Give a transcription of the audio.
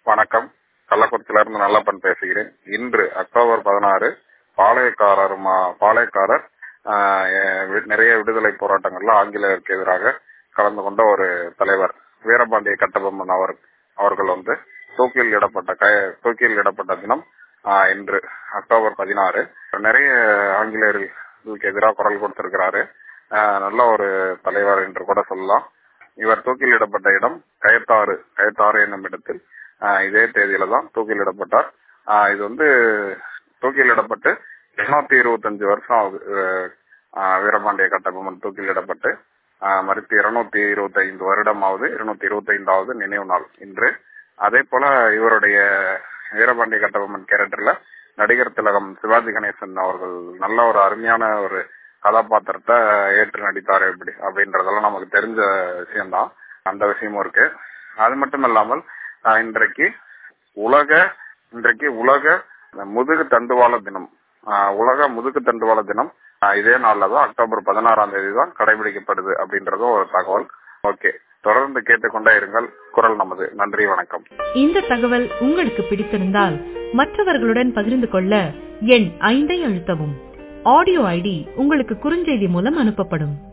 வணக்கம் கள்ளக்குறிச்சியிலிருந்து நல்லப்பன் பேசுகிறேன் இன்று அக்டோபர் பதினாறு பாளையக்காரர் மா- பாளையக்காரர் ஆஹ், எ- நிறைய விடுதலை போராட்டங்கள்ல ஆங்கிலேயருக்கு எதிராக கலந்து கொண்ட ஒரு தலைவர் வீரபாண்டிய கட்டபொம்மன் அவர் அவர்கள் வந்து தூக்கில் இடப்பட்ட க- தூக்கில் இடப்பட்ட தினம் ஆஹ், இன்று அக்டோபர் பதினாறு நிறைய ஆங்கிலேயர்களுக்கு எதிராக குரல் கொடுத்திருக்கிறாரு ஆஹ், நல்ல ஒரு தலைவர் என்று கூட சொல்லலாம் இவர் தூக்கிலிடப்பட்ட இடம் கயத்தாறு கயத்தாறு என்னும் இடத்தில் ஆஹ், இதே தேதியில தான் தூக்கிலிடப்பட்டார் ஆஹ், இது வந்து தூக்கிலிடப்பட்டு இருநூத்தி இருபத்தஞ்சு வருஷம் ஆகுது அஹ், ஆஹ், வீரபாண்டிய கட்டபொம்மன் தூக்கிலிடப்பட்டு ஆஹ், மறுத்து இருநூத்தி இருபத்தி ஐந்து வருடமாவது இருநூத்தி இருபத்தி ஐந்தாவது நினைவு நாள் இன்று அதே போல இவருடைய வீரபாண்டிய கட்டபொம்மன் கேரக்டர்ல நடிகர் திலகம் சிவாஜி கணேசன் அவர்கள் நல்ல ஒரு அருமையான ஒரு கதாபாத்திரத்தை ஏற்று நடித்தார் எப்படி அப்படின்றதெல்லாம் நமக்கு தெரிஞ்ச விஷயம்தான் அந்த விஷயமும் இருக்கு அது மட்டும் இல்லாமல் ஆஹ், இன்றைக்கு உலக இன்றைக்கு உலக முதுகு தண்டுவாள தினம் ஆஹ், உலக முதுகு தண்டுவாள தினம் ஆஹ், இதே நாள்ல தான் அக்டோபர் பதினாறாம் தேதி தான் கடைபிடிக்கப்படுது அப்படின்றதும் ஒரு தகவல் ஓகே தொடர்ந்து கேட்டுக்கொண்டே இருங்கள் குரல் நமது நன்றி வணக்கம் இந்த தகவல் உங்களுக்கு பிடித்திருந்தால் மற்றவர்களுடன் பகிர்ந்து கொள்ள எண் ஐந்தை அழுத்தவும் ஆடியோ ஐடி உங்களுக்கு குறுஞ்செய்தி மூலம் அனுப்பப்படும்